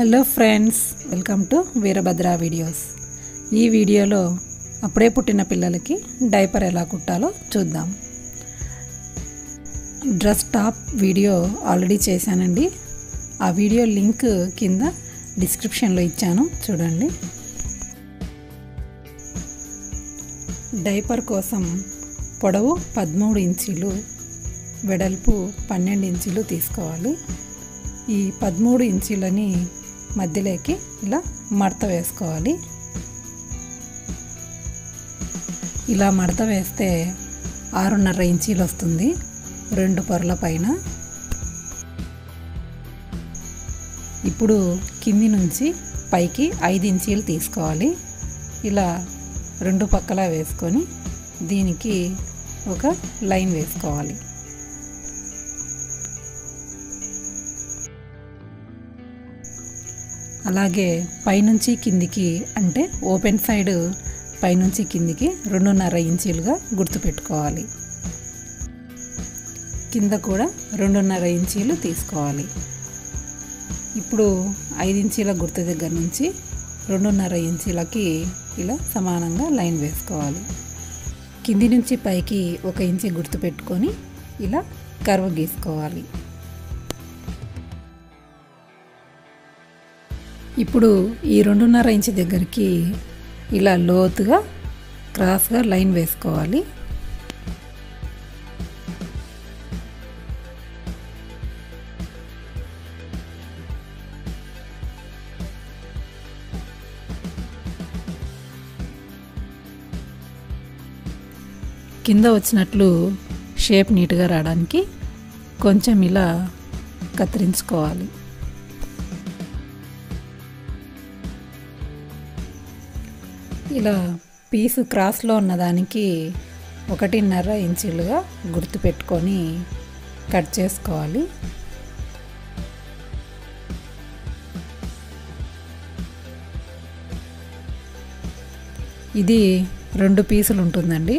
hello friends welcome to Veerabhadra videos ఈ వీడియోలో అప్పుడే పుట్టిన పిల్లలకి డైపర్ ఎలా కుట్టాలో చూద్దాం డ్రెస్ టాప్ వీడియో ఆల్రెడీ చేశానండి ఆ వీడియో లింక్ కింద డిస్క్రిప్షన్లో ఇచ్చాను చూడండి డైపర్ కోసం పొడవు పదమూడు ఇంచీలు వెడల్పు పన్నెండు ఇంచీలు తీసుకోవాలి ఈ పదమూడు ఇంచీలని మధ్యలోకి ఇలా మడత వేసుకోవాలి ఇలా మడత వేస్తే ఆరున్నర ఇంచీలు వస్తుంది రెండు పొరల పైన ఇప్పుడు కింది నుంచి పైకి ఐదు ఇంచీలు తీసుకోవాలి ఇలా రెండు పక్కల వేసుకొని దీనికి ఒక లైన్ వేసుకోవాలి అలాగే పైనుంచి కిందికి అంటే ఓపెన్ సైడ్ పైనుంచి కిందికి రెండున్నర ఇంచీలుగా గుర్తుపెట్టుకోవాలి కింద కూడా రెండున్నర ఇంచీలు తీసుకోవాలి ఇప్పుడు ఐదు ఇంచీల గుర్తు దగ్గర నుంచి రెండున్నర ఇంచీలకి ఇలా సమానంగా లైన్ వేసుకోవాలి కింది నుంచి పైకి ఒక ఇంచి గుర్తు పెట్టుకొని ఇలా కర్వ్ గీసుకోవాలి ఇప్పుడు ఈ రెండున్నర ఇంచు దగ్గరికి ఇలా లోతుగా క్రాస్గా లైన్ వేసుకోవాలి కింద వచ్చినట్లు షేప్ నీట్గా రావడానికి కొంచెం ఇలా కత్తిరించుకోవాలి ఇలా పీసు క్రాస్లో ఉన్నదానికి ఒకటిన్నర ఇంచులుగా గుర్తు పెట్టుకొని కట్ చేసుకోవాలి ఇది రెండు పీసులు ఉంటుందండి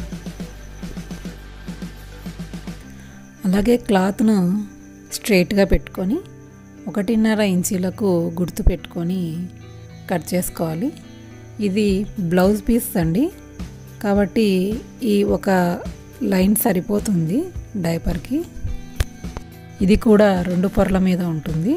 అలాగే క్లాత్ను స్ట్రైట్గా పెట్టుకొని ఒకటిన్నర ఇంచీలకు గుర్తు పెట్టుకొని కట్ చేసుకోవాలి ఇది బ్లౌజ్ పీస్ అండి కాబట్టి ఈ ఒక లైన్ సరిపోతుంది డైపర్కి ఇది కూడా రెండు పొరల మీద ఉంటుంది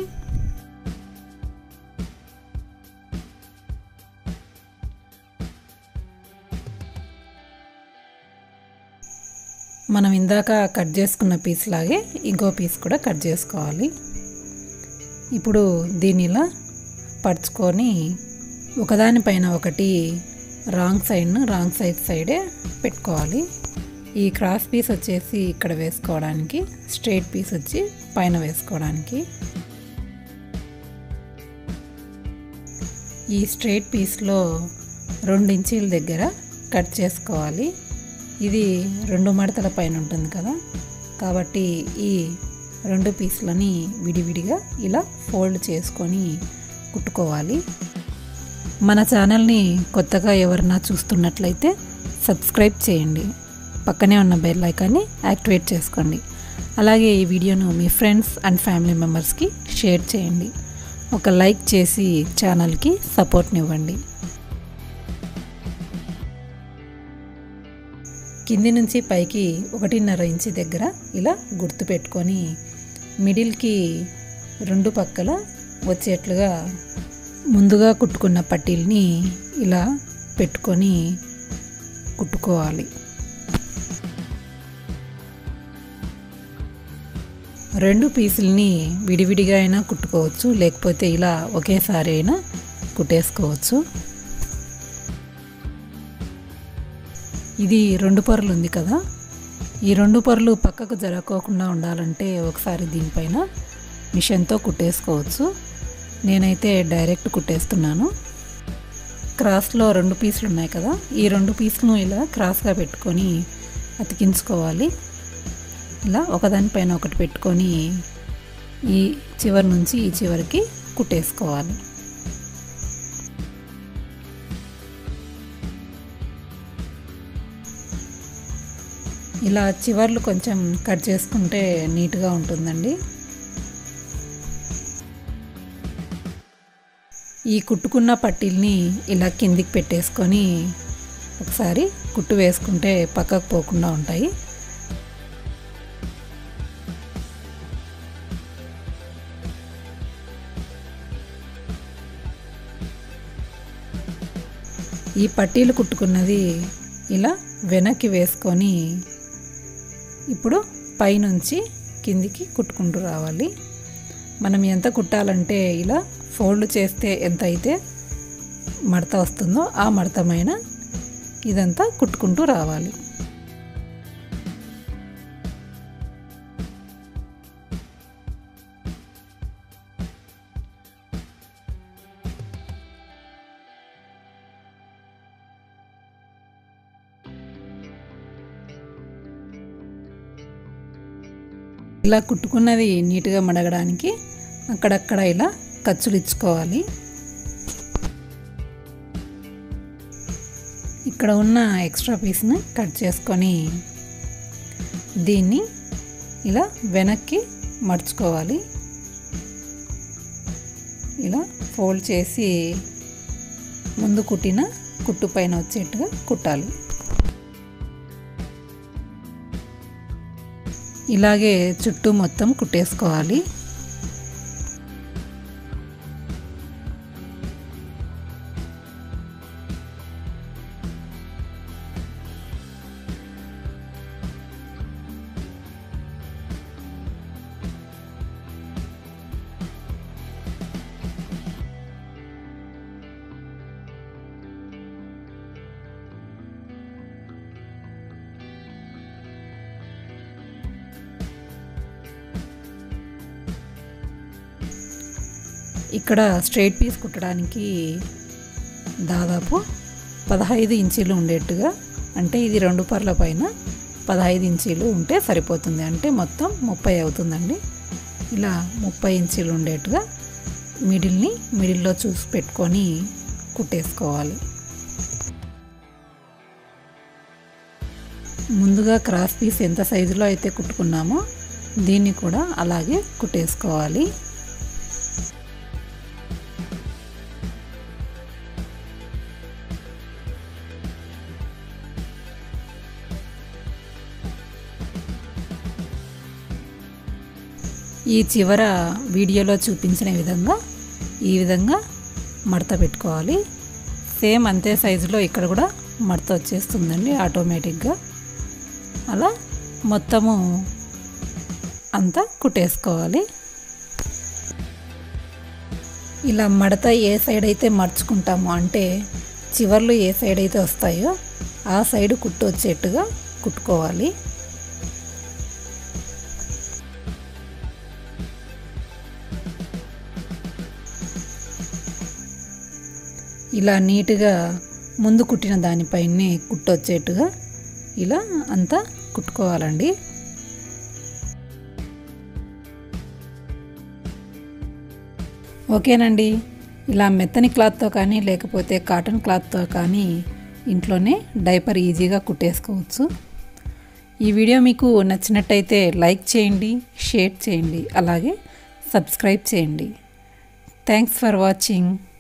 మనం ఇందాక కట్ చేసుకున్న పీస్ లాగే ఇంకో పీస్ కూడా కట్ చేసుకోవాలి ఇప్పుడు దీన్ని ఇలా పరుచుకొని ఒకదానిపైన ఒకటి రాంగ్ సైడ్ను రాంగ్ సైడ్ సైడే పెట్టుకోవాలి ఈ క్రాస్ పీస్ వచ్చేసి ఇక్కడ వేసుకోవడానికి స్ట్రైట్ పీస్ వచ్చి పైన వేసుకోవడానికి ఈ స్ట్రైట్ పీస్లో రెండు ఇంచీల దగ్గర కట్ చేసుకోవాలి ఇది రెండు మడతల పైన ఉంటుంది కదా కాబట్టి ఈ రెండు పీసులని విడివిడిగా ఇలా ఫోల్డ్ చేసుకొని కుట్టుకోవాలి మన ఛానల్ని కొత్తగా ఎవరన్నా చూస్తున్నట్లయితే సబ్స్క్రైబ్ చేయండి పక్కనే ఉన్న బెల్ ఐకాన్ని యాక్టివేట్ చేసుకోండి అలాగే ఈ వీడియోను మీ ఫ్రెండ్స్ అండ్ ఫ్యామిలీ మెంబర్స్కి షేర్ చేయండి ఒక లైక్ చేసి ఛానల్కి సపోర్ట్నివ్వండి కింది నుంచి పైకి ఒకటిన్నర ఇంచి దగ్గర ఇలా గుర్తు పెట్టుకొని మిడిల్కి రెండు పక్కల వచ్చేట్లుగా ముందుగా కుట్టుకున్న పట్టీల్ని ఇలా పెట్టుకొని కుట్టుకోవాలి రెండు పీసుల్ని విడివిడిగా అయినా కుట్టుకోవచ్చు లేకపోతే ఇలా ఒకేసారి అయినా కుట్టేసుకోవచ్చు ఇది రెండు పొరలు ఉంది కదా ఈ రెండు పొరలు పక్కకు జరగకోకుండా ఉండాలంటే ఒకసారి దీనిపైన మిషన్తో కుట్టేసుకోవచ్చు నేనైతే డైరెక్ట్ కుట్టేస్తున్నాను క్రాస్లో రెండు పీసులు ఉన్నాయి కదా ఈ రెండు పీసులను ఇలా క్రాస్గా పెట్టుకొని అతికించుకోవాలి ఇలా ఒకదానిపైన ఒకటి పెట్టుకొని ఈ చివరి నుంచి ఈ చివరికి కుట్టేసుకోవాలి ఇలా చివర్లు కొంచెం కట్ చేసుకుంటే నీట్గా ఉంటుందండి ఈ కుట్టుకున్న పట్టీల్ని ఇలా కిందికి పెట్టేసుకొని ఒకసారి కుట్టు వేసుకుంటే పక్కకు పోకుండా ఉంటాయి ఈ పట్టీలు కుట్టుకున్నది ఇలా వెనక్కి వేసుకొని ఇప్పుడు పైనుంచి కిందికి కుట్టుకుంటూ రావాలి మనం ఎంత కుట్టాలంటే ఇలా ఫోల్డ్ చేస్తే ఎంత అయితే మడత వస్తుందో ఆ మడతమైన ఇదంతా కుట్టుకుంటూ రావాలి ఇలా కుట్టుకున్నది నీట్గా మడగడానికి అక్కడక్కడ ఇలా ఖర్చులు ఇచ్చుకోవాలి ఇక్కడ ఉన్న ఎక్స్ట్రా పీస్ని కట్ చేసుకొని దీన్ని ఇలా వెనక్కి మడుచుకోవాలి ఇలా ఫోల్డ్ చేసి ముందు కుట్టిన కుట్టు పైన వచ్చేట్టుగా కుట్టాలి ఇలాగే చుట్టూ మొత్తం కుట్టేసుకోవాలి ఇక్కడ స్ట్రైట్ పీస్ కుట్టడానికి దాదాపు పదహైదు ఇంచీలు ఉండేట్టుగా అంటే ఇది రెండు పర్ల పైన పదహైదు ఇంచీలు ఉంటే సరిపోతుంది అంటే మొత్తం ముప్పై అవుతుందండి ఇలా ముప్పై ఇంచీలు ఉండేట్టుగా మిడిల్ని మిడిల్లో చూసి పెట్టుకొని కుట్టేసుకోవాలి ముందుగా క్రాస్ పీస్ ఎంత సైజులో అయితే కుట్టుకున్నామో దీన్ని కూడా అలాగే కుట్టేసుకోవాలి ఈ చివర వీడియోలో చూపించిన విధంగా ఈ విధంగా మడత పెట్టుకోవాలి సేమ్ అంతే సైజులో ఇక్కడ కూడా మడత వచ్చేస్తుందండి ఆటోమేటిక్గా అలా మొత్తము అంతా కుట్టేసుకోవాలి ఇలా మడత ఏ సైడ్ అయితే మర్చుకుంటామో అంటే చివర్లు ఏ సైడ్ అయితే వస్తాయో ఆ సైడ్ కుట్టు వచ్చేట్టుగా కుట్టుకోవాలి ఇలా నీట్గా ముందు కుట్టిన దానిపైనే కుట్టు వచ్చేట్టుగా ఇలా అంతా కుట్టుకోవాలండి ఓకేనండి ఇలా మెత్తని క్లాత్తో కానీ లేకపోతే కాటన్ క్లాత్తో కానీ ఇంట్లోనే డైపర్ ఈజీగా కుట్టేసుకోవచ్చు ఈ వీడియో మీకు నచ్చినట్టయితే లైక్ చేయండి షేర్ చేయండి అలాగే సబ్స్క్రైబ్ చేయండి థ్యాంక్స్ ఫర్ వాచింగ్